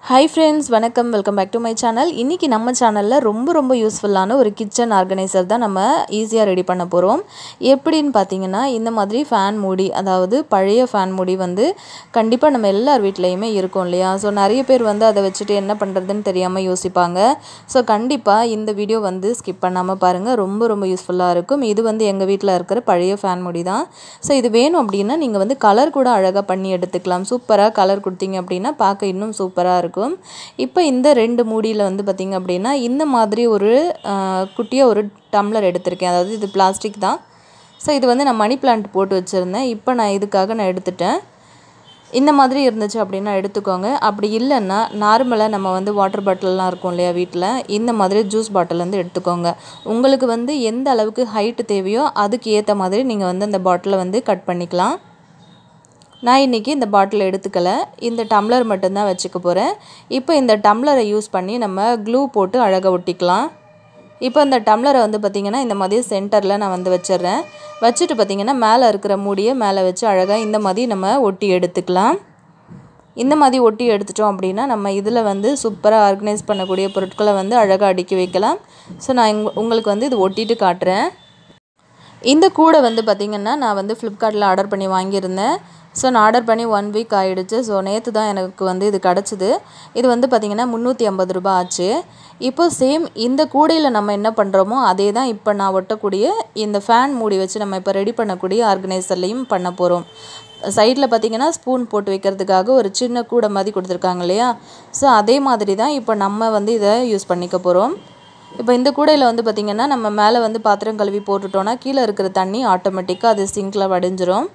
hi friends வணக்கம் welcome back to my channel இன்றைக்கி நம்ம சேனலில் ரொம்ப ரொம்ப யூஸ்ஃபுல்லான ஒரு கிச்சன் ஆர்கனைசர் தான் நம்ம ஈஸியாக ரெடி பண்ண போகிறோம் எப்படின்னு பார்த்தீங்கன்னா இந்த மாதிரி ஃபேன் மூடி அதாவது பழைய ஃபேன் மூடி வந்து கண்டிப்பாக நம்ம எல்லார் வீட்லேயுமே இருக்கும் இல்லையா ஸோ நிறைய பேர் வந்து அதை வச்சுட்டு என்ன பண்ணுறதுன்னு தெரியாமல் யோசிப்பாங்க ஸோ கண்டிப்பாக இந்த வீடியோ வந்து ஸ்கிப் பண்ணாமல் பாருங்கள் ரொம்ப ரொம்ப யூஸ்ஃபுல்லாக இருக்கும் இது வந்து எங்கள் வீட்டில் இருக்கிற பழைய ஃபேன் மூடி தான் ஸோ இது வேணும் அப்படின்னா நீங்கள் வந்து கலர் கூட அழகாக பண்ணி எடுத்துக்கலாம் சூப்பராக கலர் கொடுத்தீங்க அப்படின்னா பார்க்க இன்னும் சூப்பராக இருக்கும் இப்போ இந்த ரெண்டு மூடியில் வந்து பார்த்திங்க அப்படின்னா இந்த மாதிரி ஒரு குட்டியாக ஒரு டம்ளர் எடுத்திருக்கேன் அதாவது இது பிளாஸ்டிக் தான் ஸோ இது வந்து நான் மணி பிளான்ட் போட்டு வச்சுருந்தேன் இப்போ நான் இதுக்காக நான் எடுத்துட்டேன் இந்த மாதிரி இருந்துச்சு அப்படின்னா எடுத்துக்கோங்க அப்படி இல்லைன்னா நார்மலாக நம்ம வந்து வாட்டர் பாட்டில்லாம் இருக்கும் இல்லையா வீட்டில் இந்த மாதிரி ஜூஸ் பாட்டில் வந்து எடுத்துக்கோங்க உங்களுக்கு வந்து எந்த அளவுக்கு ஹைட்டு தேவையோ அதுக்கு ஏற்ற மாதிரி நீங்கள் வந்து அந்த பாட்டிலை வந்து கட் பண்ணிக்கலாம் நான் இன்றைக்கி இந்த பாட்டில் எடுத்துக்கல இந்த டம்ளர் மட்டும்தான் வச்சுக்க போகிறேன் இப்போ இந்த டம்ளரை யூஸ் பண்ணி நம்ம க்ளூ போட்டு அழகாக ஒட்டிக்கலாம் இப்போ இந்த டம்ளரை வந்து பார்த்திங்கன்னா இந்த மாதிரி சென்டரில் நான் வந்து வச்சிடுறேன் வச்சுட்டு பார்த்திங்கன்னா மேலே இருக்கிற மூடியை மேலே வச்சு அழகாக இந்த மாதிரி நம்ம ஒட்டி எடுத்துக்கலாம் இந்த மாதிரி ஒட்டி எடுத்துட்டோம் அப்படின்னா நம்ம இதில் வந்து சூப்பராக ஆர்கனைஸ் பண்ணக்கூடிய பொருட்களை வந்து அழகாக அடுக்கி வைக்கலாம் ஸோ நான் உங்களுக்கு வந்து இது ஒட்டிட்டு காட்டுறேன் இந்த கூடை வந்து பார்த்திங்கன்னா நான் வந்து ஃப்ளிப்கார்ட்டில் ஆர்டர் பண்ணி வாங்கியிருந்தேன் ஸோ நான் ஆர்டர் பண்ணி ஒன் வீக் ஆகிடுச்சு ஸோ நேற்று தான் எனக்கு வந்து இது கிடச்சிது இது வந்து பார்த்திங்கன்னா முந்நூற்றி ஐம்பது ரூபா ஆச்சு இப்போ சேம் இந்த கூடையில் நம்ம என்ன பண்ணுறோமோ அதே தான் இப்போ நான் ஒட்டக்கூடிய இந்த ஃபேன் மூடி வச்சு நம்ம இப்போ ரெடி பண்ணக்கூடிய ஆர்கனைசர்லேயும் பண்ண போகிறோம் சைடில் பார்த்திங்கன்னா ஸ்பூன் போட்டு வைக்கிறதுக்காக ஒரு சின்ன கூடை மாதிரி கொடுத்துருக்காங்க இல்லையா ஸோ அதே மாதிரி தான் இப்போ நம்ம வந்து இதை யூஸ் பண்ணிக்க போகிறோம் இப்போ இந்த கூடையில் வந்து பார்த்திங்கன்னா நம்ம மேலே வந்து பாத்திரம் கழுவி போட்டுட்டோன்னா கீழே இருக்கிற தண்ணி ஆட்டோமேட்டிக்காக அது சிங்கில் வடிஞ்சிரும்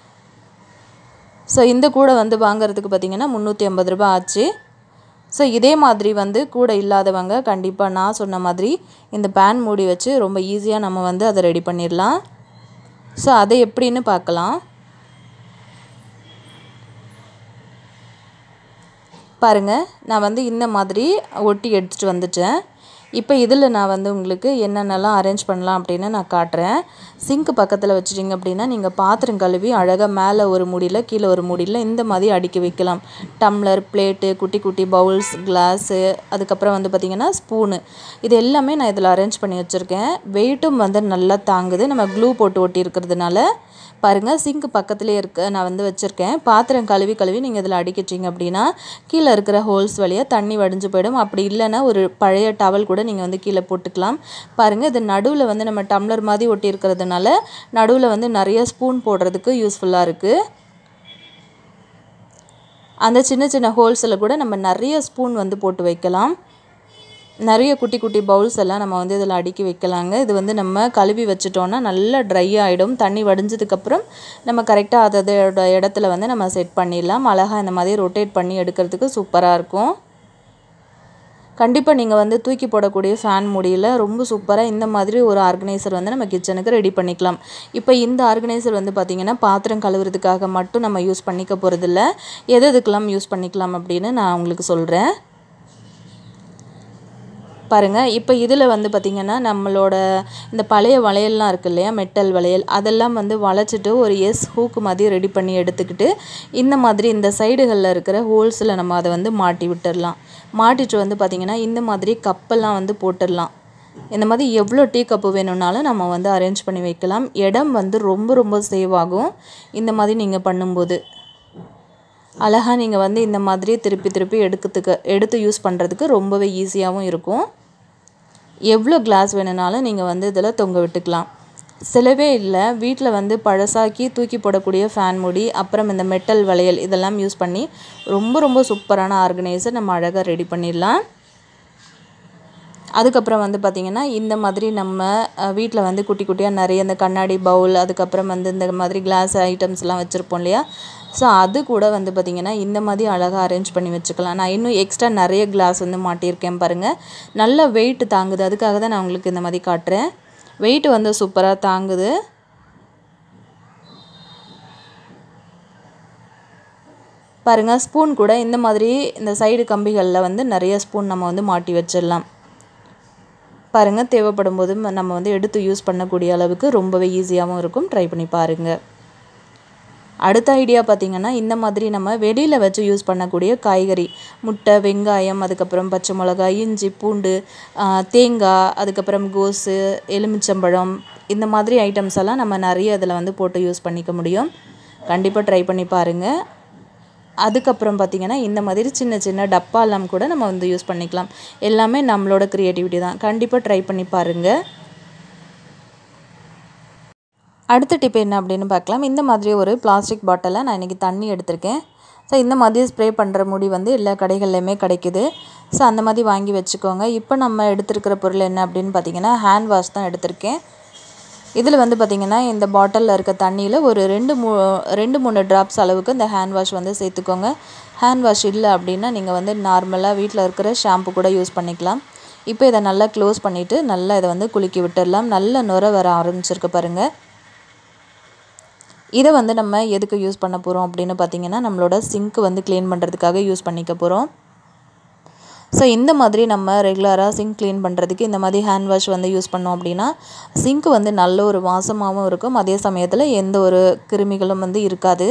ஸோ இந்த கூடை வந்து வாங்குறதுக்கு பார்த்திங்கன்னா முந்நூற்றி ஐம்பது ரூபா ஆச்சு ஸோ இதே மாதிரி வந்து கூடை இல்லாதவங்க கண்டிப்பாக நான் சொன்ன மாதிரி இந்த பேன் மூடி வச்சு ரொம்ப ஈஸியாக நம்ம வந்து அதை ரெடி பண்ணிடலாம் ஸோ அதை எப்படின்னு பார்க்கலாம் பாருங்கள் நான் வந்து இந்த மாதிரி ஒட்டி எடுத்துகிட்டு வந்துட்டேன் இப்போ இதில் நான் வந்து உங்களுக்கு என்னென்னலாம் அரேஞ்ச் பண்ணலாம் அப்படின்னு நான் காட்டுறேன் சிங்க் பக்கத்தில் வச்சுட்டிங்க அப்படின்னா நீங்கள் பாத்திரம் கழுவி அழகாக மேலே ஒரு முடியில் கீழே ஒரு முடியில் இந்த மாதிரி அடுக்கி வைக்கலாம் டம்ளர் பிளேட்டு குட்டி குட்டி பவுல்ஸ் கிளாஸு அதுக்கப்புறம் வந்து பார்த்திங்கன்னா ஸ்பூனு இது எல்லாமே நான் இதில் அரேஞ்ச் பண்ணி வச்சுருக்கேன் வெயிட்டும் வந்து நல்லா தாங்குது நம்ம க்ளூ போட்டு ஒட்டி இருக்கிறதுனால பாருங்கள் சிங்க் பக்கத்துலேயே இருக்க நான் வந்து வச்சுருக்கேன் பாத்திரம் கழுவி கழுவி நீங்கள் இதில் அடிக்கிட்டீங்க அப்படின்னா கீழே இருக்கிற ஹோல்ஸ் வழியாக தண்ணி வடிஞ்சு போயிடும் அப்படி இல்லைன்னா ஒரு பழைய டவல் கூட நீங்கள் வந்து கீழே போட்டுக்கலாம் பாருங்கள் இது நடுவில் வந்து நம்ம டம்ளர் மாதிரி ஒட்டி இருக்கிறதுனால நடுவில் வந்து நிறைய ஸ்பூன் போடுறதுக்கு யூஸ்ஃபுல்லாக இருக்குது அந்த சின்ன சின்ன ஹோல்ஸில் கூட நம்ம நிறைய ஸ்பூன் வந்து போட்டு வைக்கலாம் நிறைய குட்டி குட்டி பவுல்ஸ் எல்லாம் நம்ம வந்து இதில் அடுக்கி வைக்கலாங்க இது வந்து நம்ம கழுவி வச்சுட்டோன்னா நல்லா ட்ரை ஆகிடும் தண்ணி வடிஞ்சதுக்கப்புறம் நம்ம கரெக்டாக அதோட இடத்துல வந்து நம்ம செட் பண்ணிடலாம் அழகாக இந்த மாதிரி ரொட்டேட் பண்ணி எடுக்கிறதுக்கு சூப்பராக இருக்கும் கண்டிப்பாக நீங்கள் வந்து தூக்கி போடக்கூடிய ஃபேன் முடியில் ரொம்ப சூப்பராக இந்த மாதிரி ஒரு ஆர்கனைசர் வந்து நம்ம கிச்சனுக்கு ரெடி பண்ணிக்கலாம் இப்போ இந்த ஆர்கனைசர் வந்து பார்த்திங்கன்னா பாத்திரம் கழுவுறதுக்காக மட்டும் நம்ம யூஸ் பண்ணிக்க போகிறதில்ல எது எதுக்கெல்லாம் யூஸ் பண்ணிக்கலாம் அப்படின்னு நான் உங்களுக்கு சொல்கிறேன் பாருங்கள் இப்போ இதில் வந்து பார்த்திங்கன்னா நம்மளோட இந்த பழைய வளையல்லாம் இருக்குது இல்லையா மெட்டல் வளையல் அதெல்லாம் வந்து வளைச்சிட்டு ஒரு எஸ் ஹூக்கு மாதிரி ரெடி பண்ணி எடுத்துக்கிட்டு இந்த மாதிரி இந்த சைடுகளில் இருக்கிற ஹோல்ஸில் நம்ம அதை வந்து மாட்டி விட்டுடலாம் மாட்டிட்டு வந்து பார்த்திங்கன்னா இந்த மாதிரி கப்பெல்லாம் வந்து போட்டுடலாம் இந்த மாதிரி எவ்வளோ டீ கப்பு வேணும்னாலும் நம்ம வந்து அரேஞ்ச் பண்ணி வைக்கலாம் இடம் வந்து ரொம்ப ரொம்ப சேவ் ஆகும் இந்த மாதிரி நீங்கள் பண்ணும்போது அழகாக நீங்கள் வந்து இந்த மாதிரி திருப்பி திருப்பி எடுக்கிறதுக்கு எடுத்து யூஸ் பண்ணுறதுக்கு ரொம்பவே ஈஸியாகவும் இருக்கும் எவ்வளோ கிளாஸ் வேணுனாலும் நீங்கள் வந்து இதில் தொங்க விட்டுக்கலாம் சிலவே இல்லை வீட்டில் வந்து பழசாக்கி தூக்கி போடக்கூடிய ஃபேன் மூடி அப்புறம் இந்த மெட்டல் வளையல் இதெல்லாம் யூஸ் பண்ணி ரொம்ப ரொம்ப சூப்பரான ஆர்கனைசர் நம்ம அழகாக ரெடி பண்ணிடலாம் அதுக்கப்புறம் வந்து பார்த்திங்கன்னா இந்த மாதிரி நம்ம வீட்டில் வந்து குட்டி குட்டியாக நிறைய இந்த கண்ணாடி பவுல் அதுக்கப்புறம் வந்து இந்த மாதிரி கிளாஸ் ஐட்டம்ஸ்லாம் வச்சுருப்போம் இல்லையா ஸோ அது கூட வந்து பார்த்திங்கன்னா இந்த மாதிரி அழகாக அரேஞ்ச் பண்ணி வச்சுக்கலாம் நான் இன்னும் எக்ஸ்ட்ரா நிறைய கிளாஸ் வந்து மாட்டியிருக்கேன் பாருங்கள் நல்ல வெயிட் தாங்குது அதுக்காக தான் நான் உங்களுக்கு இந்த மாதிரி காட்டுறேன் வெயிட் வந்து சூப்பராக தாங்குது பாருங்கள் ஸ்பூன் கூட இந்த மாதிரி இந்த சைடு கம்பிகளில் வந்து நிறைய ஸ்பூன் நம்ம வந்து மாட்டி வச்சிடலாம் பாருங்கள் தேவைப்படும் போது நம்ம வந்து எடுத்து யூஸ் பண்ணக்கூடிய அளவுக்கு ரொம்பவே ஈஸியாகவும் இருக்கும் ட்ரை பண்ணி பாருங்கள் அடுத்த ஐடியா பார்த்திங்கன்னா இந்த மாதிரி நம்ம வெளியில் வச்சு யூஸ் பண்ணக்கூடிய காய்கறி முட்டை வெங்காயம் அதுக்கப்புறம் பச்சை மிளகாய் இஞ்சி பூண்டு தேங்காய் அதுக்கப்புறம் கோஸு எலுமிச்சம்பழம் இந்த மாதிரி ஐட்டம்ஸ் எல்லாம் நம்ம நிறைய இதில் வந்து போட்டு யூஸ் பண்ணிக்க முடியும் கண்டிப்பாக ட்ரை பண்ணி பாருங்கள் அதுக்கப்புறம் பார்த்திங்கன்னா இந்த மாதிரி சின்ன சின்ன டப்பாலாம் கூட நம்ம வந்து யூஸ் பண்ணிக்கலாம் எல்லாமே நம்மளோட க்ரியேட்டிவிட்டி தான் கண்டிப்பாக ட்ரை பண்ணி பாருங்கள் அடுத்த டிப் என்ன அப்படின்னு பார்க்கலாம் இந்த மாதிரி ஒரு பிளாஸ்டிக் பாட்டிலை நான் இன்றைக்கி தண்ணி எடுத்திருக்கேன் ஸோ இந்த மாதிரி ஸ்ப்ரே பண்ணுற முடி வந்து எல்லா கடைகள்லையுமே கிடைக்குது ஸோ அந்த மாதிரி வாங்கி வச்சுக்கோங்க இப்போ நம்ம எடுத்துருக்கிற பொருள் என்ன அப்படின்னு பார்த்தீங்கன்னா ஹேண்ட் வாஷ் தான் எடுத்திருக்கேன் இதில் வந்து பார்த்திங்கன்னா இந்த பாட்டிலில் இருக்க தண்ணியில் ஒரு ரெண்டு மூ ரெண்டு மூணு ட்ராப்ஸ் அளவுக்கு இந்த ஹேண்ட் வாஷ் வந்து சேர்த்துக்கோங்க ஹேண்ட் வாஷ் இல்லை அப்படின்னா நீங்கள் வந்து நார்மலாக வீட்டில் இருக்கிற ஷாம்பு கூட யூஸ் பண்ணிக்கலாம் இப்போ இதை நல்லா க்ளோஸ் பண்ணிவிட்டு நல்லா இதை வந்து குலுக்கி விட்டுடலாம் நல்ல நுர வர ஆரம்பிச்சிருக்கு பாருங்கள் இதை வந்து நம்ம எதுக்கு யூஸ் பண்ண போகிறோம் அப்படின்னு பார்த்தீங்கன்னா நம்மளோட சிங்க் வந்து க்ளீன் பண்ணுறதுக்காக யூஸ் பண்ணிக்க போகிறோம் ஸோ இந்த மாதிரி நம்ம ரெகுலராக சிங்க் க்ளீன் பண்ணுறதுக்கு இந்த மாதிரி ஹேண்ட் வாஷ் வந்து யூஸ் பண்ணோம் அப்படின்னா சிங்க் வந்து நல்ல ஒரு வாசமாகவும் இருக்கும் அதே சமயத்தில் எந்த ஒரு கிருமிகளும் வந்து இருக்காது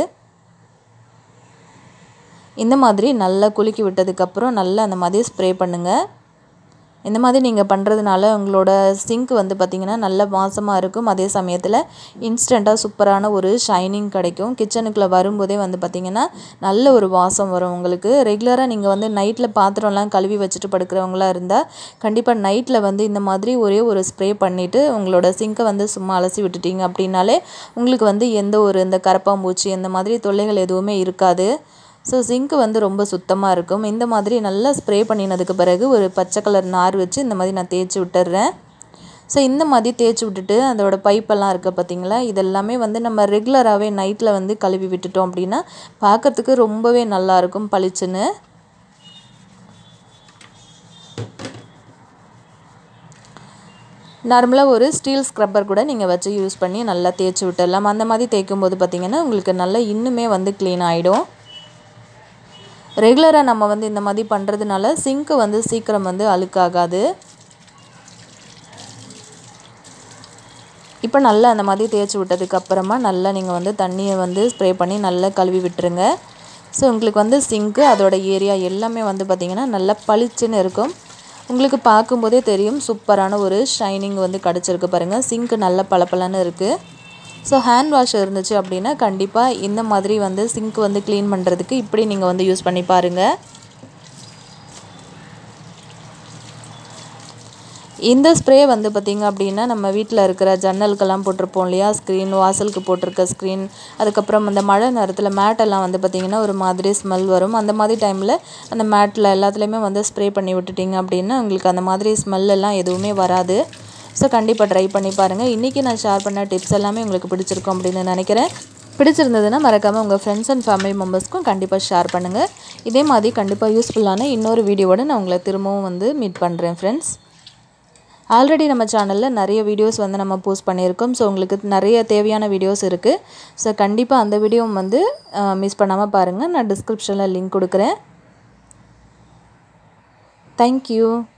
இந்த மாதிரி நல்லா குலுக்கி விட்டதுக்கப்புறம் நல்லா அந்த மாதிரி ஸ்ப்ரே பண்ணுங்கள் இந்த மாதிரி நீங்கள் பண்ணுறதுனால உங்களோட சிங்க் வந்து பார்த்திங்கன்னா நல்ல வாசமாக இருக்கும் அதே சமயத்தில் இன்ஸ்டண்ட்டாக சூப்பரான ஒரு ஷைனிங் கிடைக்கும் கிச்சனுக்குள்ளே வரும்போதே வந்து பார்த்திங்கன்னா நல்ல ஒரு வாசம் வரும் உங்களுக்கு ரெகுலராக நீங்கள் வந்து நைட்டில் பாத்திரம்லாம் கழுவி வச்சுட்டு படுக்கிறவங்களா இருந்தால் கண்டிப்பாக நைட்டில் வந்து இந்த மாதிரி ஒரே ஒரு ஸ்ப்ரே பண்ணிவிட்டு உங்களோட சிங்கை வந்து சும்மா அலசி விட்டுட்டீங்க அப்படின்னாலே உங்களுக்கு வந்து எந்த ஒரு இந்த கரப்பாம்பூச்சி இந்த மாதிரி தொல்லைகள் எதுவுமே இருக்காது ஸோ சிங்க்கு வந்து ரொம்ப சுத்தமாக இருக்கும் இந்த மாதிரி நல்லா ஸ்ப்ரே பண்ணினதுக்கு பிறகு ஒரு பச்சை கலர் நார் வச்சு இந்த மாதிரி நான் தேய்ச்சி விட்டுறேன் ஸோ இந்த மாதிரி தேய்ச்சி விட்டுட்டு அதோட பைப்பெல்லாம் இருக்குது பார்த்தீங்களா இதெல்லாமே வந்து நம்ம ரெகுலராகவே நைட்டில் வந்து கழுவி விட்டுட்டோம் அப்படின்னா பார்க்குறதுக்கு ரொம்பவே நல்லாயிருக்கும் பளிச்சுன்னு நார்மலாக ஒரு ஸ்டீல் ஸ்க்ரப்பர் கூட நீங்கள் வச்சு யூஸ் பண்ணி நல்லா தேய்ச்சி விட்டுடலாம் அந்த மாதிரி தேய்க்கும் போது பார்த்திங்கன்னா உங்களுக்கு நல்லா இன்னுமே வந்து க்ளீன் ஆகிடும் ரெகுலராக நம்ம வந்து இந்த மாதிரி பண்ணுறதுனால சிங்க்கு வந்து சீக்கிரம் வந்து அழுக்காகாது இப்போ நல்லா அந்த மாதிரி தேய்ச்சி விட்டதுக்கப்புறமா நல்லா நீங்கள் வந்து தண்ணியை வந்து ஸ்ப்ரே பண்ணி நல்லா கழுவி விட்டுருங்க ஸோ உங்களுக்கு வந்து சிங்க்கு அதோட ஏரியா எல்லாமே வந்து பார்த்திங்கன்னா நல்லா பளிச்சுன்னு இருக்கும் உங்களுக்கு பார்க்கும்போதே தெரியும் சூப்பரான ஒரு ஷைனிங் வந்து கிடச்சிருக்கு பாருங்கள் சிங்க்கு நல்ல பளபளன்னு இருக்குது ஸோ ஹேண்ட் வாஷ் இருந்துச்சு அப்படின்னா கண்டிப்பாக இந்த மாதிரி வந்து சிங்க் வந்து க்ளீன் பண்ணுறதுக்கு இப்படி நீங்கள் வந்து யூஸ் பண்ணி பாருங்கள் இந்த ஸ்ப்ரே வந்து பார்த்திங்க அப்படின்னா நம்ம வீட்டில் இருக்கிற ஜன்னலுக்கெல்லாம் போட்டிருப்போம் இல்லையா ஸ்க்ரீன் வாசலுக்கு போட்டிருக்க ஸ்க்ரீன் அதுக்கப்புறம் அந்த மழை நேரத்தில் மேட்டெல்லாம் வந்து பார்த்திங்கன்னா ஒரு மாதிரி ஸ்மெல் வரும் அந்த மாதிரி டைமில் அந்த மேட்டில் எல்லாத்துலேயுமே வந்து ஸ்ப்ரே பண்ணி விட்டுட்டிங்க அப்படின்னா உங்களுக்கு அந்த மாதிரி ஸ்மெல் எல்லாம் எதுவுமே வராது ஸோ கண்டிப்பாக ட்ரை பண்ணி பாருங்கள் இன்றைக்கி நான் ஷேர் பண்ண டிப்ஸ் எல்லாமே உங்களுக்கு பிடிச்சிருக்கும் அப்படின்னு நினைக்கிறேன் பிடிச்சிருந்ததுன்னா மறக்காமல் உங்கள் ஃப்ரெண்ட்ஸ் அண்ட் ஃபேமிலி மெம்பர்ஸ்க்கும் கண்டிப்பாக ஷேர் பண்ணுங்கள் இதே மாதிரி கண்டிப்பாக யூஸ்ஃபுல்லான இன்னொரு வீடியோவோட நான் உங்களை திரும்பவும் வந்து மீட் பண்ணுறேன் ஃப்ரெண்ட்ஸ் ஆல்ரெடி நம்ம சேனலில் நிறைய வீடியோஸ் வந்து நம்ம போஸ்ட் பண்ணியிருக்கோம் ஸோ உங்களுக்கு நிறைய தேவையான வீடியோஸ் இருக்குது ஸோ கண்டிப்பாக அந்த வீடியோவும் வந்து மிஸ் பண்ணாமல் பாருங்கள் நான் டிஸ்கிரிப்ஷனில் லிங்க் கொடுக்குறேன் தேங்க்யூ